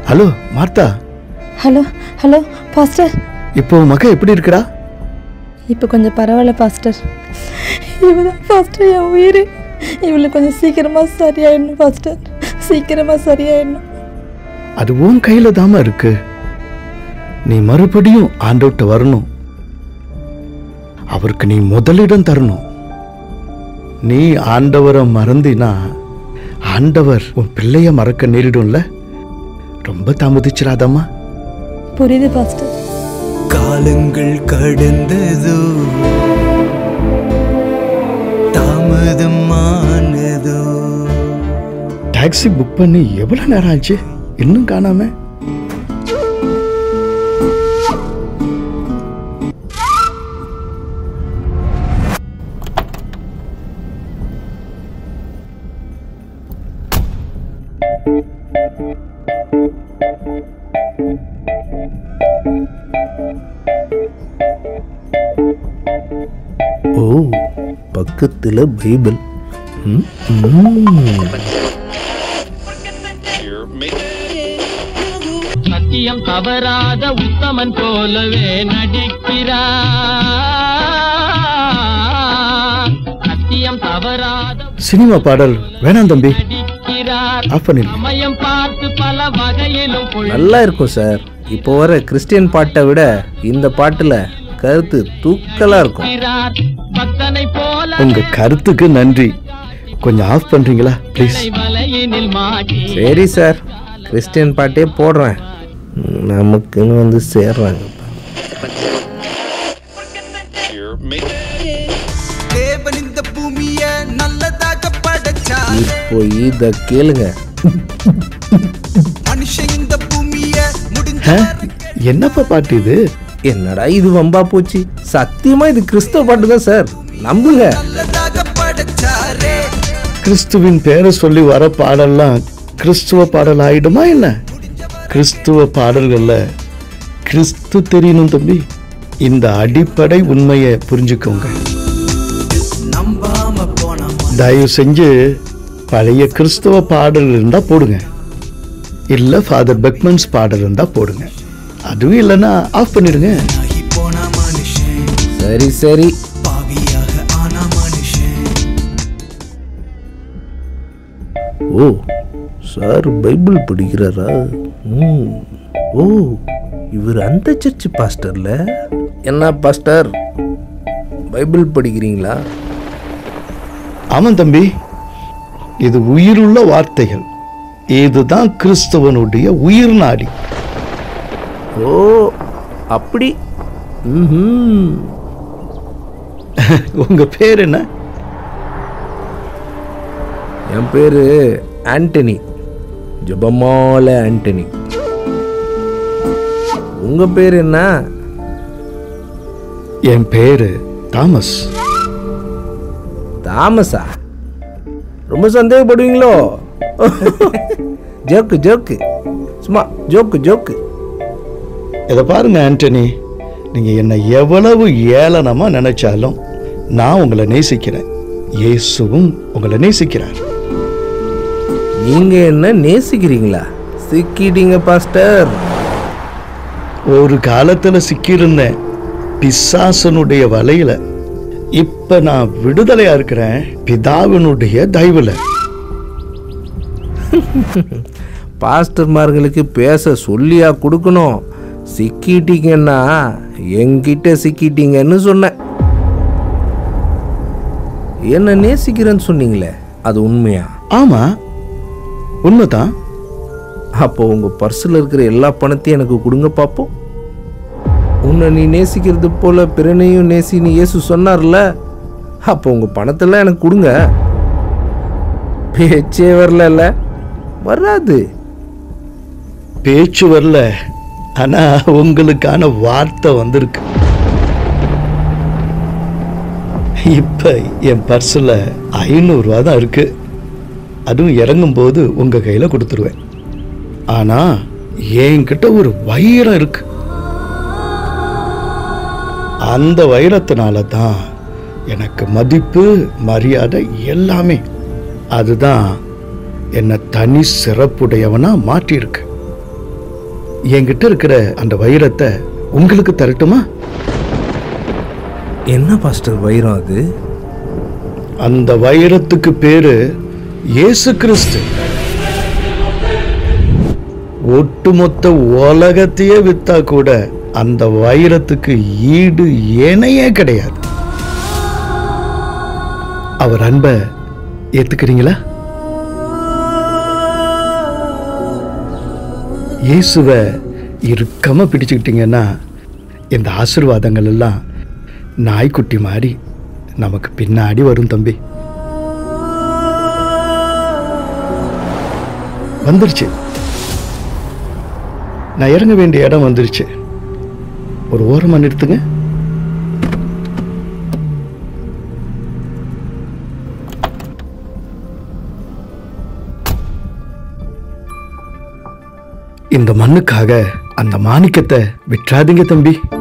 Hello Martha hello hello pastor இப்போ உன் மக எப்படி இருக்கிறா இப்போ கொஞ்சம் பரவாயில்ல பாஸ்டர் இவதான் பாஸ்டர் என் உயிர் இவளுக்கு கொஞ்சம் சீக்கிரமாக சரியாயிடணும் பாஸ்டர் சீக்கிரமாக சரியாயிடணும் அது உன் கையில தாமா இருக்கு நீ மறுபடியும் ஆண்டவர்கிட்ட வரணும் அவருக்கு நீ முதலிடம் தரணும் நீ ஆண்டவரை மறந்தினா ஆண்டவர் உன் பிள்ளைய மறக்க நேரிடும்ல ரொம்ப தாமதிச்சிடாதம்மா புரியுது பாஸ்டர் காலங்கள் கடந்ததோ தாமதம் ஆனதோ டாக்ஸி புக் பண்ணி எவ்வளவு நேரம் ஆச்சு இன்னும் காணாம ஓ பக்கத்துல பைபிள் ம், சத்தியம் தவறாத உத்தமன் போலவே நடிக்கிறார் சத்தியம் தவறாத சினிமா பாடல் வேணாம் தம்பி நடிக்கிறார் ஆஃப் பண்ணிடு சமயம் பார்த்து பல வகையிலும் கொள் நல்லா இருக்கும் சார் இப்போ வர கிறிஸ்டியன் பாட்டை விட இந்த பாட்டுல கருத்து தூக்கலா இருக்கும் இருக்கிறார் பக்தனை போல உங்க கருத்துக்கு நன்றி கொஞ்சம் ஆஃப் பண்றீங்களா ப்ளீஸ் வலையினில் மாட்டி சரி சார் கிறிஸ்டியன் பாட்டே போடுறேன் ம், நமக்குன்னு வந்து சேர்றாங்க தேவன் இந்த பூமிய நல்லதாக படைச்சார் இப்போ இத கேளுங்க மனுஷன் இந்த பூமிய முடிஞ்ச ஆ? என்னப்பா பாட்டு இது என்னடா இது வம்பா போச்சு சத்தியமா இது கிறிஸ்தவ பாட்டு தான் சார் நம்புங்க நல்லதாக படைச்சாரே கிறிஸ்துவின் பேரை சொல்லி வர பாடல்லாம் கிறிஸ்துவ பாடல் ஆயிடுமா என்ன கிறிஸ்துவ பாடல்கள்ல கிறிஸ்து தெரியணும் தம்பி இந்த அடிப்படை உண்மையை புரிஞ்சுக்கோங்க நம்பாம போனாமா தயவு செஞ்சு பழைய கிறிஸ்துவ பாடல் இருந்தா போடுங்க இல்ல ஃபாதர் பெக்மன்ஸ் பாடல் இருந்தா போடுங்க அதுவும் இல்லைன்னா ஆஃப் பண்ணிடுங்க ஆகி போன மனுஷன் சரி சரி பாவியாக ஆன மனுஷன் ஓ சார் பைபிள் படிக்கிறாரா ம் ஓ இவர் அந்த சர்ச் பாஸ்டர்ல என்ன பாஸ்டர் பைபிள் படிக்கிறீங்களா ஆமாம் தம்பி இது உயிருள்ள வார்த்தைகள் இதுதான் கிறிஸ்தவனுடைய உயிர் நாடி ஓ அப்படி ம்ஹும். உங்க பேர் என்ன என் பேரு ஆண்டனி ஜபமால ஆண்டனி உங்க பேர் என்ன என் பேரு தாமஸ் தாமஸா ரொம்ப சந்தேகப்படுவீங்களோ ஜோக்கு ஜோக்கு சும்மா ஜோக்கு ஜோக்கு இதை பாருங்க ஆண்டனி நீங்க என்னை எவ்வளவு ஏளனமா நினைச்சாலும் நான் உங்களை நேசிக்கிறேன் இயேசுவும் உங்களை நேசிக்கிறார் நீங்க என்ன நேசிக்கிறீங்களா சிக்கிட்டீங்க பாஸ்டர் ஒரு காலத்துல சிக்கியிருந்தேன் பிசாசனுடைய வலையில இப்ப நான் விடுதலையா இருக்கிறேன் பிதாவினுடைய தயவுல பாஸ்டர்மார்களுக்கு பேச சொல்லியா கொடுக்கணும் சிக்கிட்டீங்கன்னா என்கிட்ட சிக்கிட்டீங்கன்னு சொன்னேன் என்ன நேசிக்கிறேன்னு சொன்னீங்களே அது உண்மையா ஆமா உண்மைதான் அப்போ உங்க பர்ஸில் இருக்கிற எல்லா பணத்தையும் எனக்கு கொடுங்க பார்ப்போம் உன்னை நீ நேசிக்கிறது போல பிறனையும் நேசின்னு இயேசு சொன்னார்ல அப்போ உங்க பணத்தெல்லாம் எனக்கு கொடுங்க பேச்சே வரல வராது பேச்சு வரல ஆனா உங்களுக்கான வார்த்தை வந்திருக்கு இப்ப என் பர்ஸில் ஐநூறுரூவா தான் இருக்கு அதுவும் இறங்கும்போது உங்க கையில கொடுத்துருவேன் ஆனா என்கிட்ட ஒரு வைரம் இருக்கு அந்த வைரத்தினால தான் எனக்கு மதிப்பு மரியாதை எல்லாமே அதுதான் என்னை தனி சிறப்புடையவனா மாற்றியிருக்கு என்கிட்ட இருக்கிற அந்த வைரத்தை உங்களுக்கு தரட்டுமா என்ன பாஸ்டர் வைரம் அது அந்த வைரத்துக்கு பேரு இயேசு கிறிஸ்து ஒட்டுமொத்த உலகத்தையே வித்தா கூட அந்த வைரத்துக்கு ஈடு இணையே கிடையாது அவர் அன்பை ஏத்துக்கிறீங்களா இயேசுவை இறுக்கமா பிடிச்சுக்கிட்டீங்கன்னா இந்த ஆசீர்வாதங்கள் எல்லாம் நாய்க்குட்டி மாதிரி நமக்கு பின்னாடி வரும் தம்பி வந்துருச்சு நான் இறங்க வேண்டிய இடம் வந்துருச்சு ஒரு ஓரமா நிறுத்துங்க இந்த மண்ணுக்காக அந்த மாணிக்கத்தை விட்டுறாதீங்க தம்பி